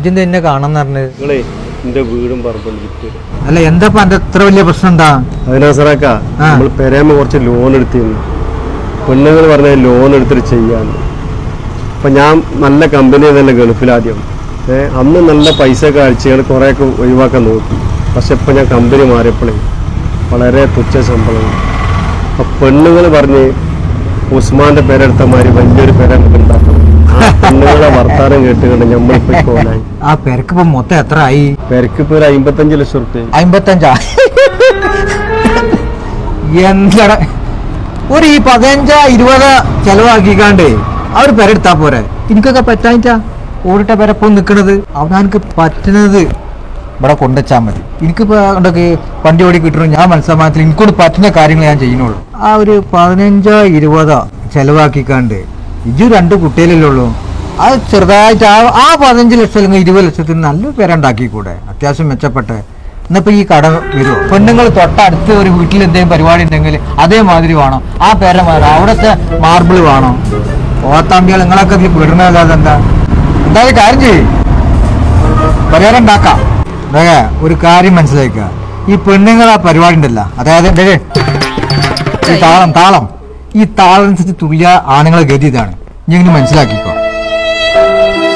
ഇജിന്റെ എന്നെ കാണാന്ന് പറഞ്ഞത് നിങ്ങളെ എന്റെ വീടും പറമ്പും വിറ്റ് അല്ല എന്താ എന്റെ ഇത്ര വലിയ പ്രശ്നം എന്താ അതിനവസരക്ക ആ. നമ്മൾ പെരേമ കുറച്ച് ലോൺ എടുത്തിരുന്നു പെണ്ണുങ്ങൾ പറഞ്ഞ ലോൺ എടുത്തിട്ട് ചെയ്യാന്ന് അപ്പൊ ഞാൻ നല്ല കമ്പനി തന്നെ ഗൾഫിലാദ്യം ഏ അന്ന് നല്ല പൈസ ഒക്കെ അടിച്ചുകൾ കുറേയൊക്കെ ഒഴിവാക്കാൻ നോക്കി പക്ഷെ ഇപ്പൊ ഞാൻ കമ്പനി മാറിയപ്പോഴേ വളരെ തുച്ഛ ശമ്പളം അപ്പൊ പെണ്ണുങ്ങൾ പറഞ്ഞ് ഉസ്മാന്റെ പേരെടുത്ത മാതിരി വലിയൊരു പേര നമുക്ക് ഉണ്ടാക്കണം ആ പെണ്ണുങ്ങളെ വർത്താനം കേട്ടുകൊണ്ട് നമ്മളിപ്പോ കോലായി ആ പെരക്ക് ഇപ്പൊ മൊത്തം എത്ര ആയി പെരക്ക് ഇപ്പൊ ഒരു അമ്പത്തഞ്ച് ലക്ഷം റുപ്യ അമ്പത്തഞ്ചാ എന്താ ഒരു ഈ പതിനഞ്ചാ ഇരുപത് ചെലവാക്കിക്കാണ്ട് അവർ പെരെടുത്താ പോരെ എനിക്കൊക്കെ പറ്റാഞ്ഞിട്ടാ ഓടിട്ട പെരപ്പം നിക്കണത് അവനാർക്ക് പറ്റുന്നത് ഇവിടെ കൊണ്ടുവച്ചാൽ മതി എനിക്കിപ്പോ ഉണ്ടൊക്കെ വണ്ടി ഓടി കിട്ടണം ഞാൻ മനസ്സമാനത്തിൽ എനിക്കൊണ്ട് പറ്റുന്ന കാര്യങ്ങൾ ഞാൻ ചെയ്യുന്നുള്ളൂ ആ ഒരു പതിനഞ്ചോ ഇരുപതോ ചെലവാക്കിക്കാണ്ട് ഇജു രണ്ട് കുട്ടികളല്ലേ ഉള്ളൂ അത് ചെറുതായിട്ട് ആ ആ പതിനഞ്ച് ലക്ഷം അല്ലെങ്കിൽ ഇരുപത് ലക്ഷത്തിന് നല്ലൊരു പേര ഉണ്ടാക്കിക്കൂടെ അത്യാവശ്യം മെച്ചപ്പെട്ടെ എന്നിപ്പോ ഈ കട വരുമോ പെണ്ണുങ്ങൾ തൊട്ടടുത്ത് ഒരു വീട്ടിൽ എന്തെങ്കിലും പരിപാടി ഉണ്ടെങ്കിൽ അതേമാതിരി വേണം ആ പേര വേണം അവിടുത്തെ മാർബിൾ വേണം ഓത്താമ്പികൾ നിങ്ങളൊക്കെ ഇതിൽ വിടണല്ലാതെ എന്താ എന്തായാലും കാര്യം ചെയ്യും പരിഹാരം ഉണ്ടാക്കാം അതെ ഒരു കാര്യം മനസ്സിലാക്കുക ഈ പെണ്ണുങ്ങൾ ആ പരിപാടി ഉണ്ടല്ലോ അതായത് ദേ, ഈ താളം താളം ഈ താളം അനുസരിച്ച് തുള്ളിയ ആണുങ്ങളെ ഗതി ഇതാണ് നീ ഇങ്ങനെ മനസ്സിലാക്കിക്കോ